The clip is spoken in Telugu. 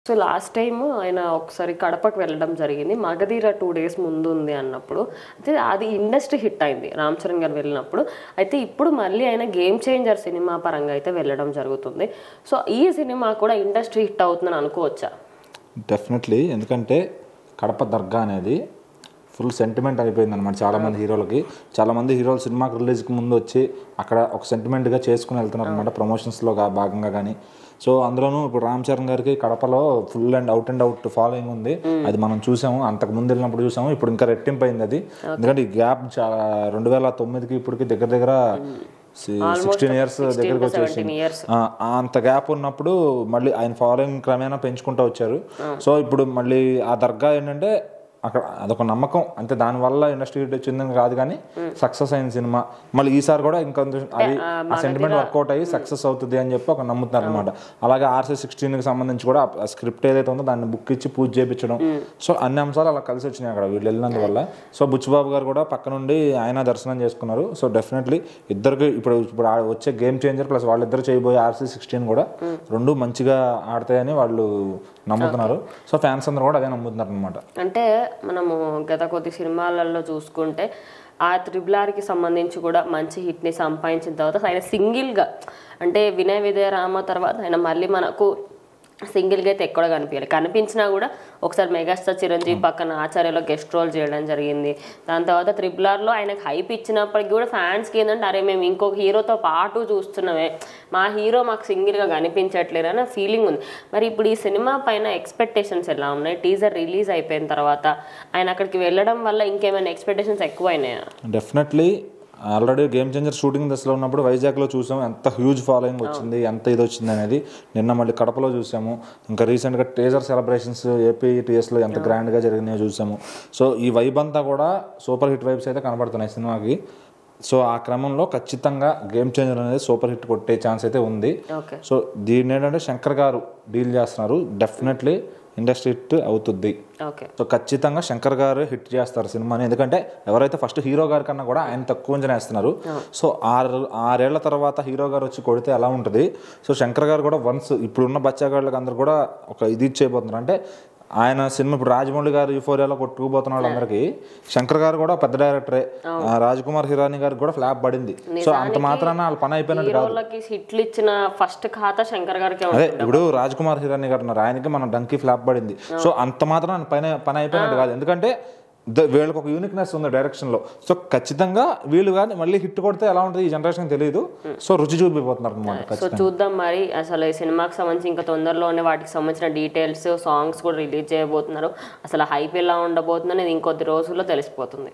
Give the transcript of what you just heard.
సో లాస్ట్ టైం ఆయన ఒకసారి కడపకు వెళ్ళడం జరిగింది మగధీర టూ డేస్ ముందు ఉంది అన్నప్పుడు అయితే అది ఇండస్ట్రీ హిట్ అయింది రామ్ చరణ్ గారు వెళ్ళినప్పుడు అయితే ఇప్పుడు మళ్ళీ ఆయన గేమ్ చేంజర్ సినిమా పరంగా అయితే వెళ్ళడం జరుగుతుంది సో ఈ సినిమా కూడా ఇండస్ట్రీ హిట్ అవుతుందని అనుకోవచ్చా డెఫినెట్లీ ఎందుకంటే కడప దర్గా అనేది ఫుల్ సెంటిమెంట్ అయిపోయింది అనమాట చాలా మంది హీరోలకి చాలా మంది హీరోలు సినిమాకి రిలీజ్కి ముందు వచ్చి అక్కడ ఒక సెంటిమెంట్గా చేసుకుని వెళ్తున్నారు అనమాట ప్రమోషన్స్లో గా- భాగంగా కానీ సో అందులోనూ ఇప్పుడు రామ్ చరణ్ గారికి కడపలో full and out and out following ఉంది అది మనం చూసాము అంతకు ముందు వెళ్ళినప్పుడు చూసాము ఇప్పుడు ఇంకా రెట్టింపు అయింది అది ఎందుకంటే ఈ గ్యాప్ రెండు వేల తొమ్మిదికి ఇప్పటికి దగ్గర దగ్గర సిక్స్టీన్ ఇయర్స్ దగ్గరకు వచ్చేసింది ఇయర్స్ ఆ, అంత గ్యాప్ ఉన్నప్పుడు మళ్ళీ ఆయన ఫాలోయింగ్ క్రమేణా పెంచుకుంటూ వచ్చారు సో ఇప్పుడు మళ్ళీ ఆ దర్గా ఏంటంటే అక్కడ అదొక నమ్మకం అంతే దానివల్ల ఇండస్ట్రీ హిట్ వచ్చిందని కాదు కానీ సక్సెస్ అయిన సినిమా మళ్ళీ ఈసారి కూడా ఇంకా అది ఆ సెంటిమెంట్ వర్కౌట్ అయ్యి సక్సెస్ అవుతుంది అని చెప్పి ఒక నమ్ముతున్నారు అనమాట అలాగే ఆర్సీ సిక్స్టీన్ కి సంబంధించి కూడా ఆ స్క్రిప్ట్ ఏదైతే ఉందో దాన్ని బుక్ ఇచ్చి పూజ చేయించడం సో అన్ని అంశాలు అలా కలిసి వచ్చినాయి అక్కడ వీళ్ళు వెళ్ళినందువల్ల సో బుచ్చిబాబు గారు కూడా పక్క నుండి ఆయన దర్శనం చేసుకున్నారు సో డెఫినెట్లీ ఇద్దరికి ఇప్పుడు ఇప్పుడు ఆ వచ్చే గేమ్ చేంజర్ ప్లస్ వాళ్ళిద్దరు చేయబోయే ఆర్సీ సిక్స్టీన్ కూడా రెండు మంచిగా ఆడతాయని వాళ్ళు నమ్ముతున్నారు సో ఫ్యాన్స్ అందరూ కూడా అదే నమ్ముతున్నారు అనమాట అంటే మనము గత కొద్ది సినిమాలలో చూసుకుంటే ఆ త్రిబుల్ ఆర్కి సంబంధించి కూడా మంచి హిట్ని సంపాదించిన తర్వాత ఆయన సింగిల్గా అంటే వినయ విజయ రామ తర్వాత ఆయన మళ్ళీ మనకు సింగిల్గా అయితే ఎక్కడ కనిపించాలి కనిపించినా కూడా ఒకసారి మెగాస్టార్ చిరంజీవి పక్కన ఆచార్యలో గెస్ట్ రోల్ చేయడం జరిగింది దాని తర్వాత త్రిబుల్ ఆర్లో ఆయనకు హైప్ ఇచ్చినప్పటికీ కూడా ఫ్యాన్స్కి ఏంటంటే అరే మేము ఇంకొక హీరోతో పాటు చూస్తున్నామే మా హీరో మాకు సింగిల్గా కనిపించట్లేదు అనే ఫీలింగ్ ఉంది మరి ఇప్పుడు ఈ సినిమా పైన ఎక్స్పెక్టేషన్స్ ఎలా ఉన్నాయి టీజర్ రిలీజ్ అయిపోయిన తర్వాత ఆయన అక్కడికి వెళ్ళడం వల్ల ఇంకేమైనా ఎక్స్పెక్టేషన్స్ ఎక్కువైనాయా definitely already game changer shooting దశలో ఉన్నప్పుడు వైజాగ్లో చూసాం ఎంత హ్యూజ్ ఫాలోయింగ్ వచ్చింది ఎంత ఇది వచ్చింది అనేది నిన్న మళ్ళీ కడపలో చూసాము ఇంకా రీసెంట్గా టేజర్ సెలబ్రేషన్స్ ఏపీ టీఎస్లో ఎంత గ్రాండ్గా జరిగినాయో చూసాము సో ఈ వైబ్ అంతా కూడా సూపర్ హిట్ వైబ్స్ అయితే కనబడుతున్నాయి సినిమాకి సో ఆ క్రమంలో ఖచ్చితంగా గేమ్ చేంజర్ అనేది సూపర్ హిట్ కొట్టే ఛాన్స్ అయితే ఉంది ఓకే సో దీన్ని ఏంటంటే శంకర్ గారు డీల్ చేస్తున్నారు డెఫినెట్లీ ఇండస్ట్రీ హిట్ అవుతుంది ఓకే సో ఖచ్చితంగా శంకర్ గారు హిట్ చేస్తారు సినిమాని ఎందుకంటే ఎవరైతే ఫస్ట్ హీరో గారి కన్నా కూడా ఆయన తక్కువ అంచనా వేస్తున్నారు సో ఆరు ఆరేళ్ల తర్వాత హీరో గారు వచ్చి కొడితే ఎలా ఉంటుంది సో శంకర్ గారు కూడా వన్స్ ఇప్పుడున్న బచ్చాగాళ్ళకి అందరు కూడా ఒక ఇది చేయబోతున్నారు అంటే ఆయన సినిమా ఇప్పుడు రాజమౌళి గారు యూఫోరియాలో కొట్టుకుపోతున్న వాళ్ళందరికీ శంకర్ గారు కూడా పెద్ద డైరెక్టరే ఆ, రాజ్కుమార్ హిరానీ గారికి కూడా ఫ్లాప్ పడింది సో అంత మాత్రాన వాళ్ళ పని అయిపోయినట్టు కాదు హీరోలకి హిట్లు ఇచ్చిన ఫస్ట్ ఖాతా శంకర్ గారికి అదే ఇప్పుడు రాజ్ కుమార్ హిరానీ గారు ఉన్నారు ఆయనకి మన డంకీ ఫ్లాప్ పడింది సో అంత మాత్రం పైన పని అయిపోయినట్టు కాదు ఎందుకంటే ద- వీళ్ళకి ఒక యూనిక్నెస్ ఉంది డైరెక్షన్ లో సో ఖచ్చితంగా వీళ్ళు కానీ మళ్ళీ హిట్ కొడితే ఎలా ఉంటుంది ఈ జనరేషన్ తెలియదు సో రుచి చూపిపోతున్నారు అనమాట సో చూద్దాం మరి అసలు ఈ సినిమాకి సంబంధించి ఇంకా తొందరలోనే వాటికి సంబంధించిన డీటెయిల్స్ సాంగ్స్ కూడా రిలీజ్ చేయబోతున్నారు అసలు హైప్ ఎలా ఉండబోతుందని ఇది ఇంకొద్ది రోజుల్లో తెలిసిపోతుంది